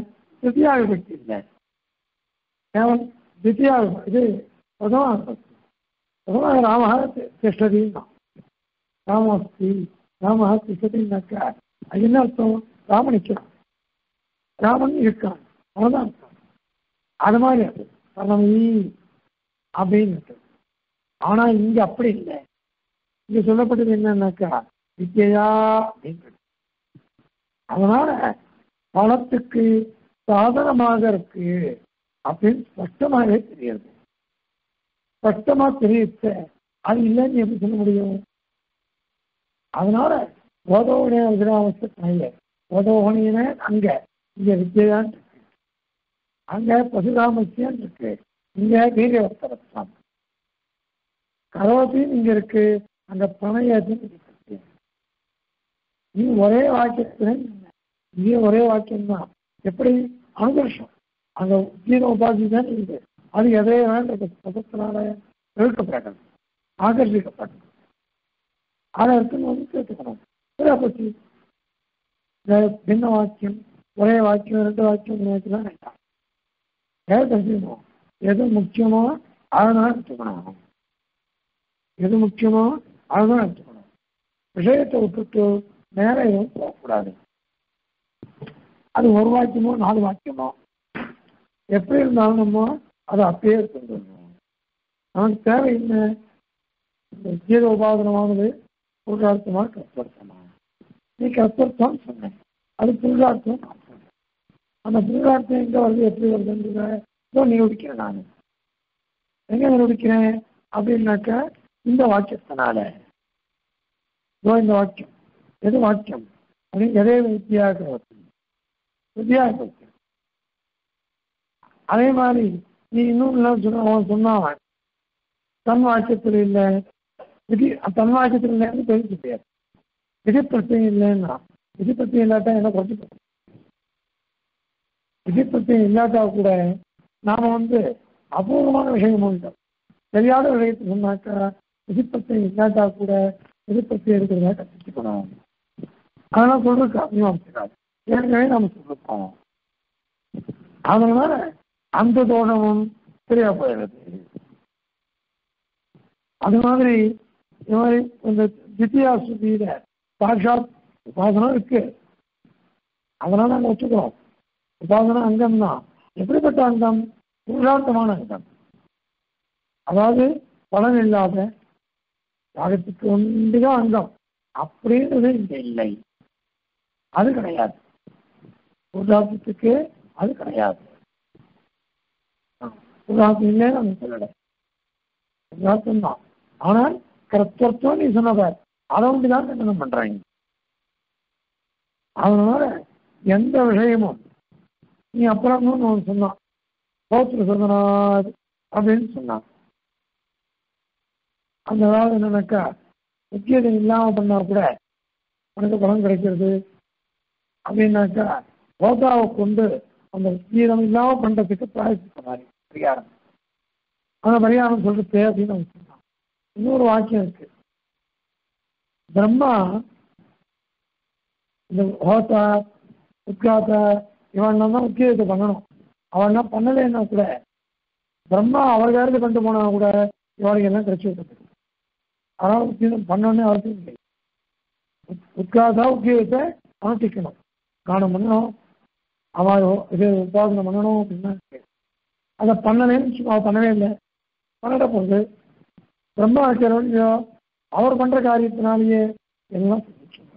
திருத்தியா விபக்தி இல்லை கேவலம் தித்தியா விபக்தி. இது பிரதமா விபக்தி. பிரதமா ராமः திஷ்டதின்னா ராமஸ்தி ராமः திஷ்டதின்னாக்கா அது என்ன அர்த்தம் ராமன் நிற்கிறான் ராமன் இருக்கான் அவன்தான் அர்த்தம் அது மாதிரி அது பரணமி அப்படின்னு இருக்கு. ஆனா இங்க அப்படி இல்லை இங்க சொல்லப்பட்டது என்னன்னாக்கா வித்யா அப்படின்னு இருக்கு. அதனால பணத்துக்கு சாதனமாக இருக்கு அப்படின்னு ஸ்பஷ்டமாகவே தெரியுது ஸ்பஷ்டமா தெரியுது அது இல்லைன்னு எப்படி சொல்ல முடியும் அதனால ஓதோகனே விகிராமஸ்து ஓதோகனின அங்க இங்க வித்யான் இருக்கு அங்க பசுராமசியம் இருக்கு இங்க வீரியவர்த்தரத்தான் கரோபின்னு இங்க இருக்கு அங்க பணையதுன்னு இருக்கு நீ ஒரே வாக்கியத்துல இங்கே ஒரே வாக்கியம் தான் எப்படி அனுகர்ஷம் அங்க உத்தீன உபாதி தான் இருக்குது அது எதே வேண்டது பதத்தினால இழுக்கப்பட்டது ஆகர்ஷிக்கப்பட்டது அதை இருக்குன்னு வந்து கேட்டுக்கணும் இதை பற்றி இந்த பின்ன வாக்கியம் ஒரே வாக்கியம் ரெண்டு வாக்கியம் மூணு வாக்கியம் வேண்டாம் ஏன் தெரிஞ்சுக்கணும் எது முக்கியமோ அதுதான் எடுத்துக்கணும் எது முக்கியமோ அதுதான் எடுத்துக்கணும் விஷயத்தை விட்டுட்டு நேர எதுவும் போகக்கூடாது அது ஒரு வாக்கியமோ நாலு வாக்கியமோ எப்படி இருந்தாலும் நம்ம அதை அப்படியே எடுத்துக்கணும் நமக்கு தேவை என்ன இந்த ஜீர உபாதனமானது புருஷார்த்தமா கற்பர்த்தமா நீ கற்பர்த்தம் சொன்னேன் அது புருஷார்த்தம் நான் சொன்னேன் அந்த புருஷார்த்தம் எங்க வருது எப்படி வருதுன்றத இதோ நிரூபிக்கிறேன் நான் எங்க நிரூபிக்கிறேன் அப்படின்னாக்கா இந்த வாக்கியத்தினால இதோ இந்த வாக்கியம் எது வாக்கியம் அப்படின்னு எதே வித்தியாக வித்தியாக அதே மாதிரி நீ இன்னும் இல்லை சொன்ன அவன் சொன்னான் தன் வாக்கியத்தில் இல்லை விதி தன் வாக்கியத்தில் இல்லைன்னு தெரிஞ்சு முடியாது விதி பிரச்சனை இல்லைன்னா விதி பிரச்சனை இல்லாட்டா என்ன குறைச்சி விதி பிரச்சனை இல்லாட்டா கூட நாம வந்து அபூர்வமான விஷயம் உண்டோம் தெரியாத விஷயத்தை சொன்னாக்கா விதி பிரச்சனை இல்லாட்டா கூட விதி பிரச்சனை இருக்கிறதா கற்றுக்கணும் அதெல்லாம் சொல்றதுக்கு அபிமானிக்கிறார் ஏற்கனவே நம்ம சொல்லிருக்கோம் அதனால அந்த தோஷமும் சரியா போயிடுது அது மாதிரி இது மாதிரி இந்த தித்தியா சுத்தியில சாட்சாத் உபாசனம் இருக்கு அதனால நாங்கள் வச்சுக்கிறோம் உபாசனா அங்கம் தான் எப்படிப்பட்ட அங்கம் புருஷார்த்தமான அங்கம் அதாவது பலன் இல்லாத யாகத்துக்கு ஒன்றுதான் அங்கம் அப்படின்றது இங்க இல்லை அது கிடையாது புருஷார்த்தத்துக்கு அது கிடையாது புருஷார்த்தம் இல்லைன்னு நம்ம சொல்லலை புருஷார்த்தம் தான் ஆனால் கர்த்தத்துவம் நீ சொன்னதார் அதை ஒன்று தான் கண்டனம் பண்றாங்க அதனால எந்த விஷயமும் நீ அப்புறம் ஒன்று சொன்னான் சோத்திர சொன்னார் அப்படின்னு சொன்னான் அந்த அதாவது என்னன்னாக்கா முக்கியத்துவம் இல்லாமல் பண்ணா கூட உனக்கு பலம் கிடைக்கிறது அப்படின்னாக்கா போதாவை கொண்டு அந்த முக்கியம் இல்லாமல் பண்றதுக்கு பிராயசித்த மாதிரி பரிகாரம் அந்த பரிகாரம் சொல்றது அப்படின்னு அவன் சொன்னான் இன்னொரு வாக்கியம் இருக்கு பிரம்மா இந்த ஹோத்தா உத்காத்தா இவன் தான் முக்கியத்தை பண்ணணும் அவன் பண்ணலைன்னா கூட பிரம்மா அவர் யாருக்கு கொண்டு போனா கூட இவனுக்கு எல்லாம் கிடைச்சி விட்டது அதனால முக்கியம் பண்ணணும்னு அவசியம் இல்லை உத்காதா உத்தியோகத்தை அனுஷ்டிக்கணும் காணம் பண்ணணும் அவன் இது உபாசனை பண்ணணும் அப்படின்னா அதை பண்ணலேன்னு அவன் பண்ணவே இல்லை பண்ணிட போகுது பிரம்மா ஆச்சாரியோ அவர் பண்ற காரியத்தினாலேயே எல்லாம்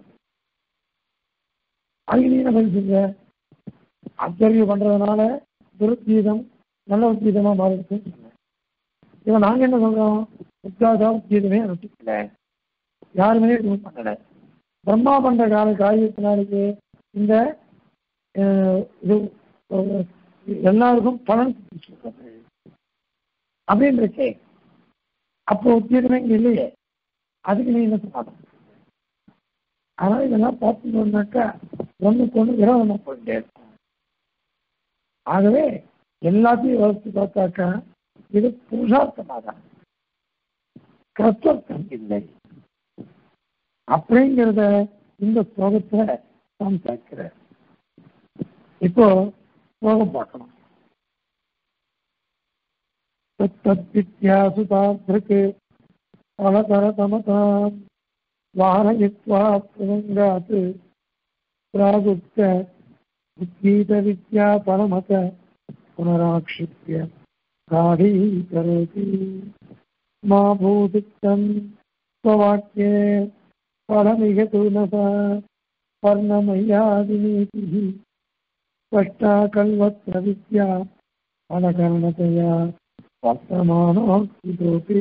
அதுக்கு நீ என்ன பதில் செஞ்ச ஆச்சரியம் பண்றதுனால துருத்தீதம் நல்ல உத்தீதமா மாறிடுச்சுன்னு சொன்னேன் இவன் நாங்க என்ன சொல்றோம் உத்காதா உத்தீதமே அனுஷ்டிக்கல யாருமே எதுவும் பண்ணல பிரம்மா பண்ற கால காரியத்தினாலேயே இந்த இது எல்லாருக்கும் பலன் சொல்றது அப்படின்னு இருக்கே அப்போ உத்தியோகமே இங்க இல்லையே அதுக்கு நீ என்ன சொல்லணும் அதனால இதெல்லாம் பார்த்துட்டோம்னாக்கா ஒண்ணுக்கு ஒண்ணு விரோதமா போயிட்டே இருக்கும் ஆகவே எல்லாத்தையும் யோசித்து பார்த்தாக்கா இது புருஷார்த்தமாக தான் கர்த்தர்த்தம் இல்லை அப்படிங்கிறத இந்த ஸ்லோகத்துல நாம் சேர்க்கிற இப்போ ஸ்லோகம் பார்க்கணும் தத்வித்யாசு தாத்ருக்கு பலதரதமதாம் வாரயித்வா பிரசங்காத் பிராகுப்த உத்கீதவித்யா பரமத புனராक्षिप्य गाढीकरोति मा भूदिक्तं स्ववाक्ये फलमिह तु न सा पर्णमय्यादिनीतिः स्पष्टा कल्वत्र विद्या फलकरणतया वर्तमानोऽपि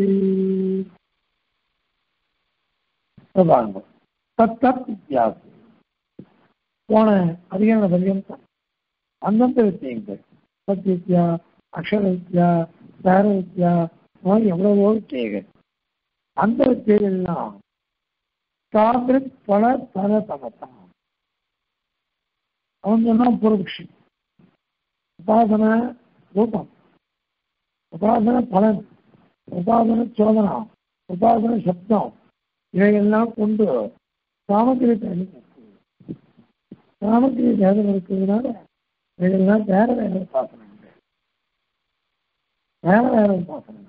பிரபாங்கம் தத் தத் வித்தியாசம் போன அதிகார பர்யந்தம் அந்தந்த வித்தியங்கள் சத் வித்யா அக்ஷர வித்யா சேர வித்யா மாதிரி எவ்வளவோ வித்தியைகள் அந்த வித்தியெல்லாம் தாபிரித் பல தர தமத்தான் அவன் சொன்னா பூர்வபக்ஷி உபாசன ரூபம் உபாசன பலன் உபாசன சோதனா உபாசன சப்தம் இவையெல்லாம் கொண்டு சாமக்கிரி பேதம் இருக்கு சாமக்கிரி பேதம் இருக்கிறதுனால இவையெல்லாம் வேற வேற உபாசனங்கள் வேற வேற உபாசனங்கள்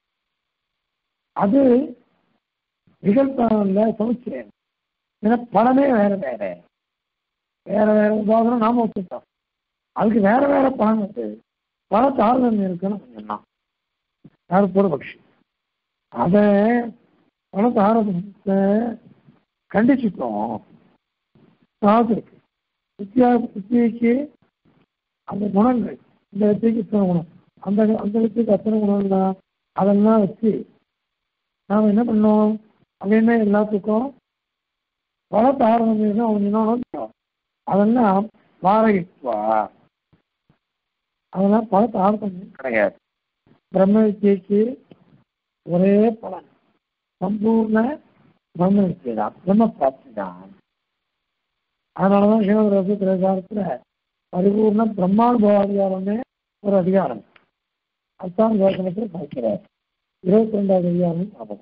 அது நிகழ்த்தான சமுச்சயம் ஏன்னா பலனே வேற வேற வேற வேற உபாசனம் நாம ஒத்துட்டோம் அதுக்கு வேற வேற பலன் வந்து பல தாரதமியம் இருக்குன்னு சொன்னான் யார் பூர்வபக்ஷி அதை பல தாரதமியத்தை கண்டிச்சுட்டோம் சாதிருக்கு வித்யா வித்தியைக்கு அந்த குணங்கள் இந்த வித்தியைக்கு இத்தனை குணம் அந்த அந்த வித்தியைக்கு அத்தனை குணம் தான் அதெல்லாம் வச்சு நாம் என்ன பண்ணோம் அப்படின்னா எல்லாத்துக்கும் பல தாரதமியம் அவங்க என்ன அதெல்லாம் வாரகித்வா அதெல்லாம் பல தாரதமியம் கிடையாது பிரம்ம வித்தியைக்கு ஒரே பலன் சம்பூர்ண பிரம்ம வித்தியை தான் பிரம்ம பிராப்தி தான் அதனாலதான் சிவரசு திரைசாரத்துல பரிபூர்ண பிரம்மானுபவ அதிகாரமே ஒரு அதிகாரம் அத்தான் தோஷனத்தில் பார்க்கிறார் இருபத்தி ரெண்டாவது அதிகாரம் ஞாபகம்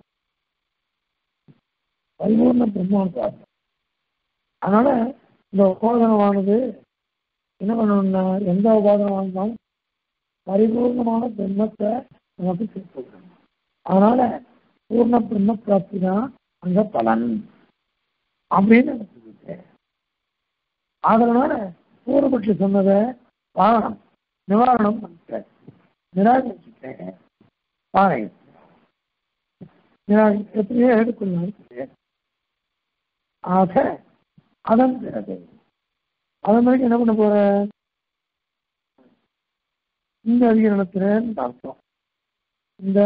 பரிபூர்ண பிரம்மானுபவம் அதனால இந்த உபாதனமானது என்ன பண்ணணும்னா எந்த உபாதனம் இருந்தாலும் பரிபூர்ணமான பிரம்மத்தை நமக்கு சேர்த்து அதனால பூர்ண பிரம்ம பிராப்தி தான் அங்க பலன் அப்படின்னு எனக்கு சொல்லிட்டேன் அதனால பூர்வபட்சி சொன்னதை வாரணம் நிவாரணம் பண்ணிட்டேன் நிராகரிச்சுட்டேன் பாறை எத்தனையோ எடுக்கணும் ஆக அதன் பிறகு அதன் பிறகு என்ன பண்ண போற இந்த அதிகரணத்துல அர்த்தம் இந்த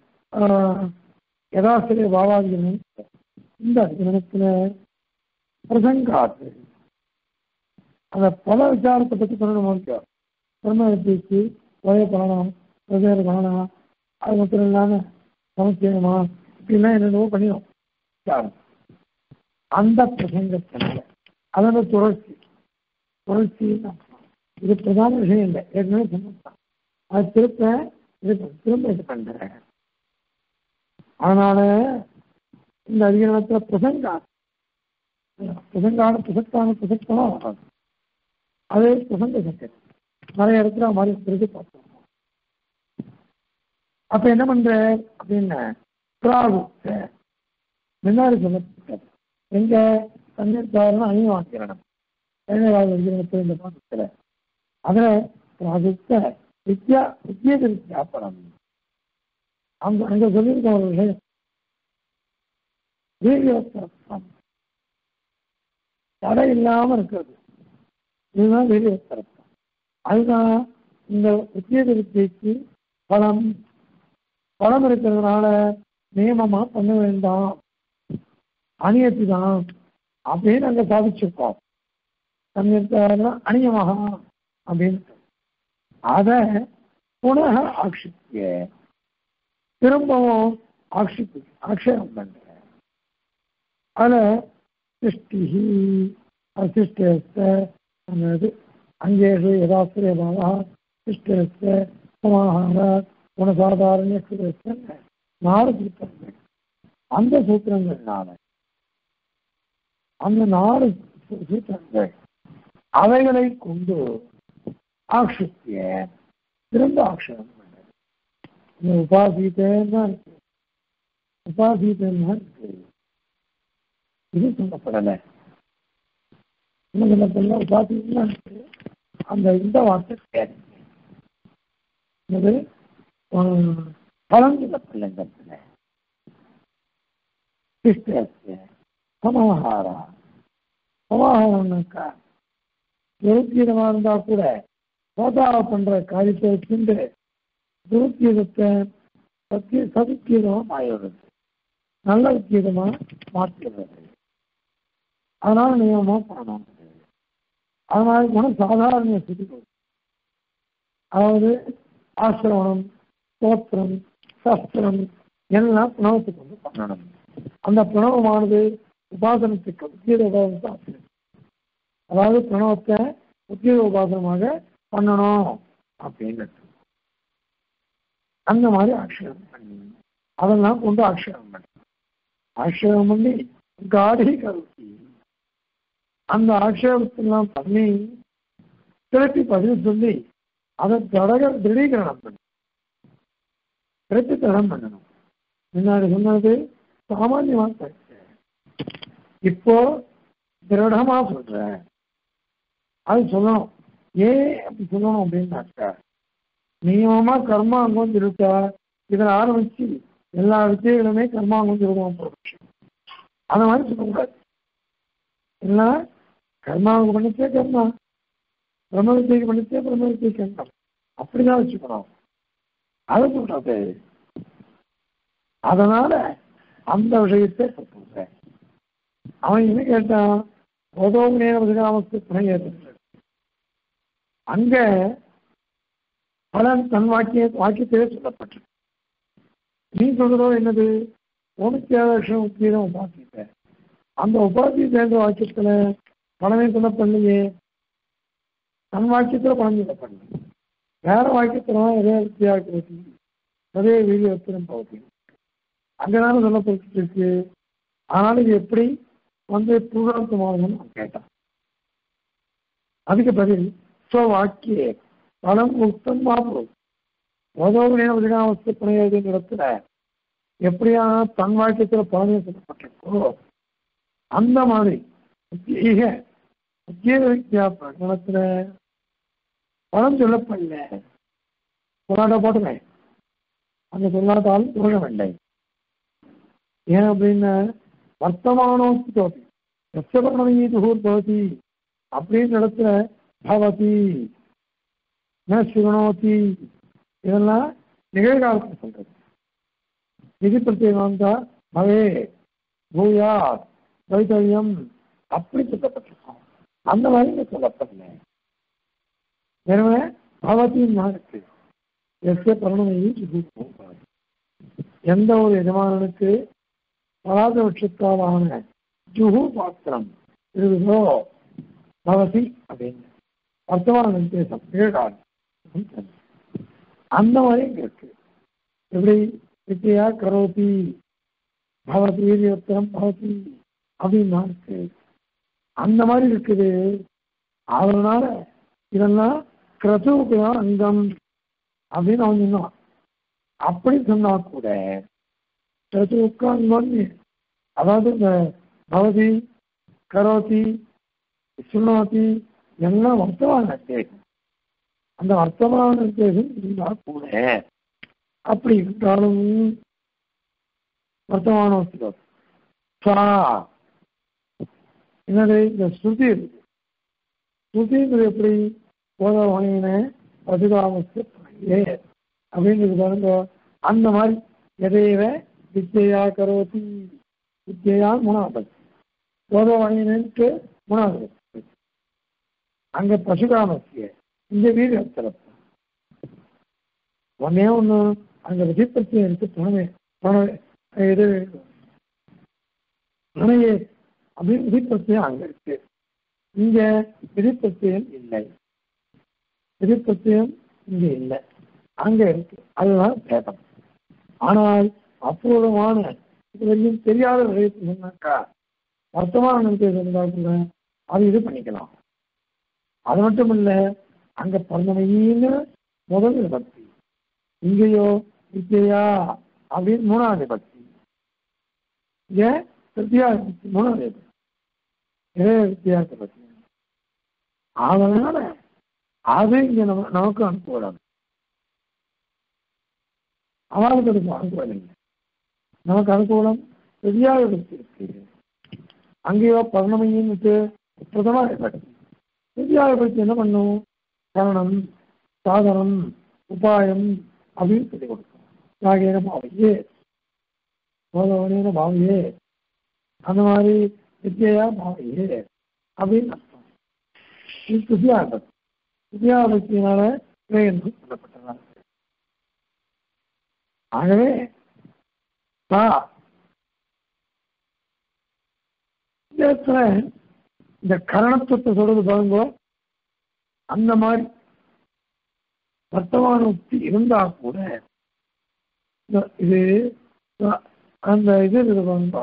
யதாசிரிய பாவாதிகரணம் இந்த அதிகரணத்துல பிரசங்காத்து அந்த பல விசாரத்தை பற்றி சொல்லணும் முக்கியம் பிரம்ம வித்தியக்கு ஒரே பலனம் வெவ்வேறு பலனா அது மட்டும் இல்லாம சமச்சயமா இப்படிலாம் என்னென்னவோ பண்ணிடும் விசாரம் அந்த பிரசங்கத்தினால அதோட தொடர்ச்சி தொடர்ச்சி இது பிரதான விஷயம் இல்லை ஏற்கனவே சொன்னதான் அது திருப்ப இது திரும்ப இது பண்றேன் அதனால இந்த அதிகாரத்துல பிரசங்கா பிரசங்கான பிரசக்தான பிரசக்தமா வராது அதே பிரசங்க சட்டம் நிறைய இடத்துல மாதிரி பிரித்து பார்த்தோம் அப்ப என்ன பண்ற அப்படின்னு பிராகுப்த முன்னாடி சொல்லப்பட்டது எங்க தண்ணீர் காரணம் அணிவாக்கிரணம் பதினேழாவது அதிகாரத்தில் இந்த பாடத்துல அதுல பிராகுப்த வித்யா வித்தியக வித்யாபனம் அங்க அங்க சொல்லியிருக்க ஒரு விஷயம் வீரியவஸ்திரம் தடை இல்லாம இருக்கிறது இதுதான் வீரியவஸ்திரம் அதுதான் இந்த வித்தியக வித்தியக்கு பலம் பலம் இருக்கிறதுனால நியமமா பண்ண வேண்டாம் அணியத்து தான் அப்படின்னு அங்க சாதிச்சிருக்கோம் தன்னிருக்காருன்னா அணியமாக அப்படின்னு அத புனக ஆட்சிப்பிய திரும்பவும் ஆட்சிப்பு ஆட்சேபம் பண்ற அதுல சிருஷ்டி அசிஷ்டது அங்கேஷு யதாசிரியபாவா சிஷ்டஸ்த சமாஹார குணசாதாரண்ய நாலு சூத்திரங்கள் அந்த சூத்திரங்கள்னால அந்த நாலு சூத்திரங்கள் அவைகளை கொண்டு ஆக்ஷித்திய திரும்ப ஆக்ஷேபம் பண்ணது இந்த உபாசீத்தேன்னு தான் இருக்கு உபாசீத்தேன்னு தான் இருக்கு இது சொல்லப்படலை இன்னும் சொல்லப்படல உபாசீத்தம் இருக்கு அந்த இந்த வார்த்தை கிடையாது இது பலம் சொல்லப்படல இந்த இடத்துல கிருஷ்ணஸ்ய சமாஹாரா சமாஹாரம்னாக்கா துருக்கீதமா இருந்தா கூட சோதாவை பண்ற காரியத்தை வச்சுட்டு துருக்கீதத்தை சத்திய சதுக்கீதமா மாறிடுறது நல்ல கீதமா மாற்றிடுறது அதனால நியமமா பண்ணணும் அதனால குணம் சாதாரண ஸ்திதி அதாவது ஆசிரவணம் ஸ்தோத்திரம் சஸ்திரம் எல்லாம் பிரணவத்துக்கு வந்து பண்ணணும் அந்த பிரணவமானது உபாசனத்துக்கு உத்தியோக உபாசனத்தை ஆசிரியம் அதாவது பிரணவத்தை உத்தியோக உபாசனமாக பண்ணணும் அப்படின்னு அந்த மாதிரி ஆக்ஷேபம் பண்ணி அதெல்லாம் கொண்டு ஆக்ஷேபம் பண்ணி ஆக்ஷேபம் பண்ணி காடி கருத்தி அந்த ஆக்ஷேபத்தெல்லாம் பண்ணி திருப்பி பதில் சொல்லி அதை தடக திடீகரணம் பண்ணி திருப்பி தடம் பண்ணணும் முன்னாடி சொன்னது சாமானியமா கருத்து இப்போ திருடமா சொல்றேன் அது சொல்லணும் ஏன் அப்படி சொல்லணும் அப்படின்னாக்கா நியமமா கர்மாங்கம் இருக்கா இதில் ஆரம்பிச்சு எல்லா வித்தியர்களுமே கர்மாங்கம் திருடுவோம் விஷயம் அந்த மாதிரி சொல்லக்கூடாது இல்லைன்னா கர்மாவுக்கு பண்ணிச்சே கர்மா பிரம்ம வித்தியக்கு பண்ணிச்சே பிரம்ம வித்தியை கர்மம் அப்படிதான் வச்சுக்கணும் அதை சொல்றது அதனால அந்த விஷயத்தை சொல்றேன் அவன் என்ன கேட்டான் உதவும் நேரமத்து துணை ஏற்பட்டு அங்க பலன் தன் வாக்கிய வாக்கியத்திலே சொல்லப்பட்டு நீ சொல்றதோ என்னது ஓமித்தியாதம் உத்தியம் உபாசித்த அந்த உபாசி சேர்ந்த வாக்கியத்துல பலனை சொல்லப்படலையே தன் வாக்கியத்துல பலன் சொல்லப்படல வேற வாக்கியத்துல எதே வித்தியாசம் அதே வீரியத்திலும் பகுதி அங்கதானே சொல்லப்பட்டு இருக்கு ஆனால் இது எப்படி வந்து பூர்வாந்தமாகணும்னு அவன் கேட்டான் அதுக்கு பதில் ஸ்வவாக்கியே பலம் முக்தம் மாபுரம் உதவுடைய விஜயாவஸ்து பிணையது இடத்துல எப்படியான தன் வாக்கியத்தில் பலனை சொல்லப்பட்டிருக்கோ அந்த மாதிரி முக்கிய முக்கிய வித்யா பிரகடனத்துல பலம் சொல்லப்படல சொல்லாட்ட போட்டுமே அந்த சொல்லாட்டால் உறங்க வேண்டாம் ஏன் அப்படின்னா வர்த்தமானோஸ்தி தோதி எஸ்வர்ணமயி துகூர் பவதி அப்படின்னு இடத்துல பவதி ந சுகணோதி இதெல்லாம் நிகழ்காலத்தில் சொல்றது நிதி பிரத்யேகம் வந்தா பவே பூயா வைத்தவியம் அப்படி சொல்லப்பட்டிருக்கோம் அந்த மாதிரி இங்க சொல்லப்படல எனவே பவத்தின் இருக்கு எஸ்ய பரணமையை சுகூர் எந்த ஒரு எஜமானனுக்கு பராதபட்சத்தாலான ஜுகு பாத்திரம் இருக்குதோ பவதி அப்படின்னு வர்த்தமான நிர்தேசம் நிகழ்காலம் அந்த மாதிரி இங்க இருக்கு எப்படி வித்தியா கரோதி பவதி வீரியத்திரம் பவதி அப்படின்னா இருக்கு அந்த மாதிரி இருக்குது அதனால இதெல்லாம் கிரதுவுக்கு தான் அங்கம் அப்படின்னு அவன் சொன்னான் அப்படி சொன்னா கூட கிரதுவுக்கு அங்கம்னு அதாவது இந்த பவதி கரோதி சுண்ணோதி எல்லாம் வர்த்தமான நிர்தேசம் அந்த வர்த்தமான நிர்தேசம் இருந்தா கூட அப்படி இருந்தாலும் வர்த்தமான சா என்னது இந்த ஸ்ருதி இருக்கு ஸ்ருதிங்கிறது எப்படி போதவனையின பசுகாமத்து ஏ அப்படின்றது பாருங்க அந்த மாதிரி எதையவ வித்யா கரோதி வித்யா மூணாவது போதவனையினு மூணாவது அங்க பசுகாமத்திய இந்த வீடு சிறப்பு ஒன்னே ஒண்ணு அங்க விதிப்பத்தியம் இருக்கு துணை துணை இது துணையே அப்படின்னு விதிப்பத்தியம் அங்க இருக்கு இங்க விதிப்பத்தியம் இல்லை விதிப்பத்தியம் இங்க இல்லை அங்க இருக்கு அதுதான் பேதம் ஆனால் அபூர்வமான இதுவரையும் தெரியாத விஷயத்தை சொன்னாக்கா வர்த்தமான நிறுத்தி இருந்தா கூட அது இது பண்ணிக்கலாம் அது மட்டும் இல்ல அங்க பர்ணமயின்னு முதல் விபக்தி இங்கேயோ வித்யா அப்படின்னு மூணாவது விபக்தி ஏன் திருத்தியா விபக்தி மூணாவது விபக்தி இதே வித்தியாசத்தை பத்தி அதனால அது இங்க நம்ம நமக்கு அனுப்பக்கூடாது அவளுக்கு அதுக்கு அனுகூலம் இல்லை நமக்கு அனுகூலம் வித்யா விபக்தி இருக்கு அங்கேயோ பர்ணமையின்னுட்டு பிரதமா விபக்தி வித்யா விபக்தி என்ன பண்ணும் கரணம் சாதனம் உபாயம் அப்படின்னு சொல்லி கொடுக்கும் யாகேன பாவையே போதவனேன பாவையே அந்த மாதிரி வித்யா பாவையே அப்படின்னு அர்த்தம் இது துதியாபத் துதியாபத்தினால என்று சொல்லப்பட்டதா ஆகவே தா இந்த இடத்துல இந்த கரணத்துவத்தை சொல்றது பாருங்க அந்த மாதிரி வர்த்தமான உக்தி இருந்தா கூட இந்த- இது அஹ், அந்த இது இருக்குது பாருங்க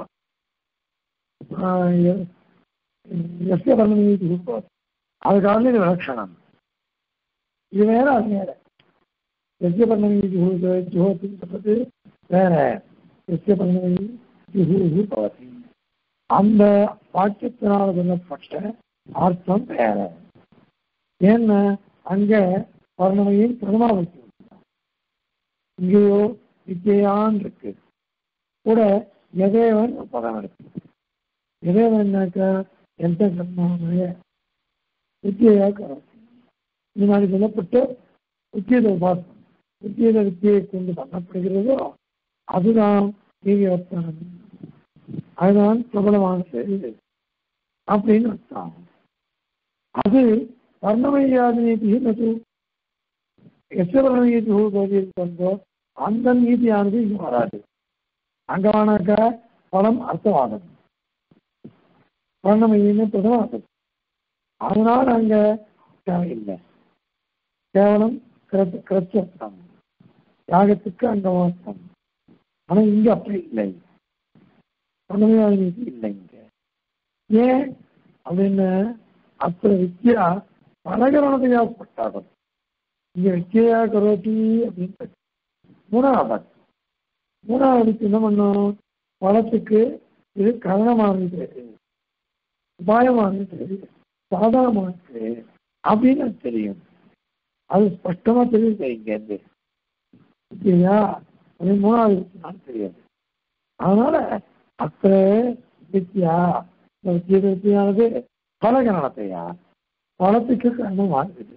எஸ்ய பரணமீதி ரூபம் அதுக்காக இது விலட்சணம் இது வேற அது வேற எஸ்ய பரணமீதி ஜோதின்னு சொல்றது வேற எஸ்ய பரணமீதி ஜுஹூஹு பவதி அந்த வாக்கியத்தினால் சொல்லப்பட்ட அர்த்தம் வேற ஏன்னா அங்க பர்ணமையின் பிரதமாவத்தி இங்கேயோ விஜயான் இருக்கு கூட எதேவன் ஒரு பதம் இருக்கு எதேவன்னாக்கா எந்த கர்மாவுடைய வித்தியா கரோதி இந்த மாதிரி சொல்லப்பட்டு உத்தியத உபாசனம் உத்தியத வித்தியை கொண்டு பண்ணப்படுகிறதோ அதுதான் தீவிரத்தானது அதுதான் பிரபலமானது அப்படின்னு அர்த்தம் அது வர்ணமயாதி நது எஸ்வர்ணமீதி கோதியில் கொண்டோ அந்த நீதியானது இங்க வராது அங்க வேணாக்கா பலம் அர்த்தவாதம் வர்ணமயின்னு பிரதமாசம் அதனால அங்க தேவையில்லை கேவலம் கிரச்சம் யாகத்துக்கு அங்கமாசம் ஆனா இங்க அப்படி இல்லை வர்ணமயாதி நீதி இல்லை இங்க ஏன் அப்படின்னு அப்புற வித்யா பலகரணத்தையா பட்டாகும் இங்க வித்யா கரோட்டி அப்படின்னு மூணாவது மூணாவதுக்கு என்ன பண்ணும் பலத்துக்கு இது கரணமானது உபாயமானது சாதாரணமானது அப்படின்னு எனக்கு தெரியும் அது ஸ்பஷ்டமா தெரியுது இங்க இருந்து இல்லையா அது மூணாவது நான் தெரியாது அதனால அத்த வித்யா இந்த வித்திய வித்தியானது பலகரணத்தையா பலத்துக்கு கண்ணம் ஆகுது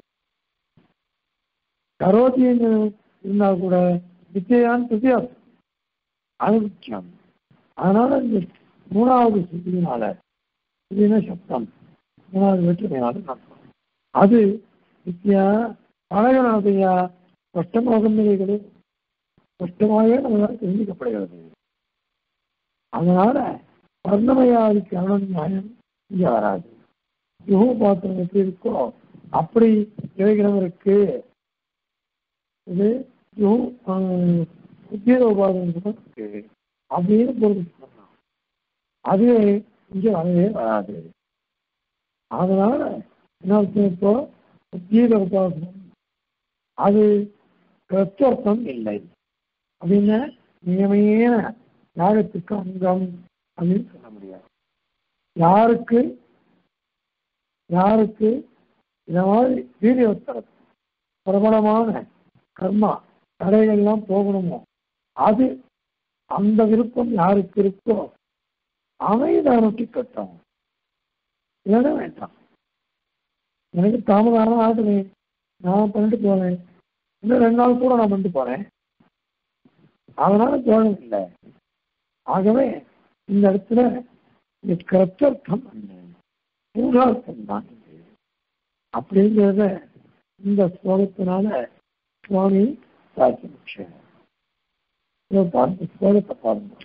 கரோத்தின்னு இருந்தா கூட வித்தியான்னு வித்தியாசம் அது முக்கியம் அதனால இந்த மூணாவது சுத்தினால இதுனா சப்தம் மூணாவது வெற்றுமையால அர்த்தம் அது வித்யா பலகரணத்தையா ஸ்பஷ்டமாக நிலைகளே ஸ்பஷ்டமாகவே நம்மளால் தெரிஞ்சுக்கப்படுகிறது அதனால வர்ணமயாதி கரணம் நியாயம் இங்க வராது யுக பாத்திரம் எப்படி இருக்கோ அப்படி இவைகிறவருக்கு இது உத்தியோக உபாதம் இருக்கு அப்படின்னு பொருள் சொன்னான் அதுவே இங்க வரவே வராது அதனால என்ன அர்த்தம் இப்போ உத்தியோக உபாசனம் அது கிரத்தர்த்தம் இல்லை அப்படின்னு நியமையான யாகத்துக்கு அங்கம் அப்படின்னு சொல்ல முடியாது யாருக்கு யாருக்கு இந்த மாதிரி வீரியவத்தரம் பிரபலமான கர்மா தடைகள்லாம் போகணுமோ அது அந்த விருப்பம் யாருக்கு இருக்கோ அமைதியை நோக்கி கட்டும் இல்லைன்னா வேண்டாம் எனக்கு தாமதம் ஆகுது நான் பண்ணிட்டு போறேன் இன்னும் ரெண்டு நாள் கூட நான் பண்ணிட்டு போறேன் அதனால தோணும் இல்லை ஆகவே இந்த இடத்துல இந்த கிரத்தர்த்தம் பூர்வார்த்தம் தான் இது. அப்படிங்கிறத இந்த ஸ்லோகத்தினால சுவாமி சாட்சி முடிச்சார் இதை பார்த்து ஸ்லோகத்தை பாருங்க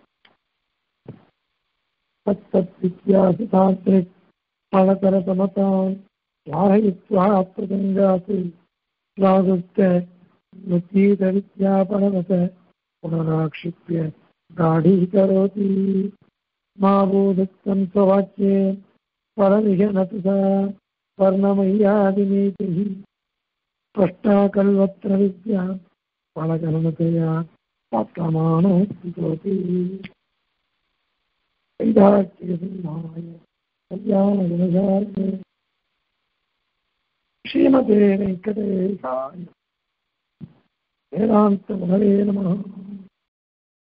தத்தத் வித்யாசு தாந்திரிக் பலதரசமதாம் யாகயித்வா பிரசங்காசு ஸ்லாகுப்த நுத்தீத வித்யாபனவச புனராक्षिप्य गाढीकरोति मा बोधत्वं स्ववाक्ये परमिह न तु सा वर्णमय्यादिनीतिः स्पष्टा कल्वत्र विद्या फलकर्मतया प्राप्यमानो भवति वैदार्थिकसिंहाय कल्याणगुणशार्गे श्रीमते वेङ्कटेशाय वेदान्तमहरे नमः